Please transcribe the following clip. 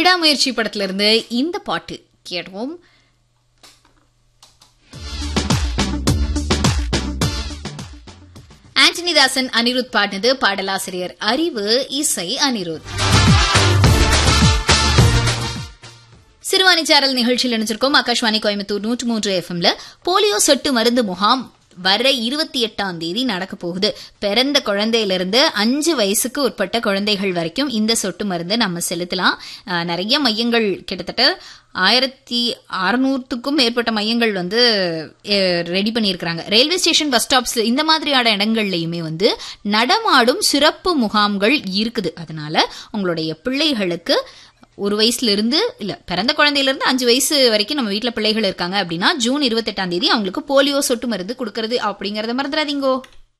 விடாமுயற்சி படத்துல இருந்து இந்த பாட்டு கேட்டோம் ஆண்டனி தாசன் அனிருத் பாடினது பாடலாசிரியர் அறிவு இசை அனிருத் சிறுவாணி சேரல் நிகழ்ச்சியில் நினைச்சிருக்கோம் ஆகாஷ்வாணி கோயம்புத்தூர் நூற்று மூன்று எஃப்எம்ல போலியோ சொட்டு மருந்து முகாம் வர இருபத்தி எட்டாம் தேதி நடக்க போகுது பிறந்த குழந்தையிலிருந்து அஞ்சு வயசுக்கு உட்பட்ட குழந்தைகள் வரைக்கும் இந்த சொட்டு மருந்து நம்ம செலுத்தலாம் அஹ், நிறைய மையங்கள் கிட்டத்தட்ட ஆயிரத்தி அறுநூறுக்கும் மேற்பட்ட மையங்கள் வந்து ரெடி பண்ணியிருக்கிறாங்க ரயில்வே ஸ்டேஷன் பஸ் ஸ்டாப்ஸ் இந்த மாதிரியான இடங்கள்லயுமே வந்து நடமாடும் சிறப்பு முகாம்கள் இருக்குது அதனால உங்களுடைய பிள்ளைகளுக்கு ஒரு வயசுல இருந்து இல்ல பிறந்த குழந்தையில இருந்து அஞ்சு வயசு வரைக்கும் நம்ம வீட்ல பிள்ளைகள் இருக்காங்க அப்படின்னா ஜூன் இருபத்தெட்டாம் தேதி அவங்களுக்கு போலியோ சொட்டு மருந்து கொடுக்கறது அப்படிங்கறத மறந்துடாதீங்கோ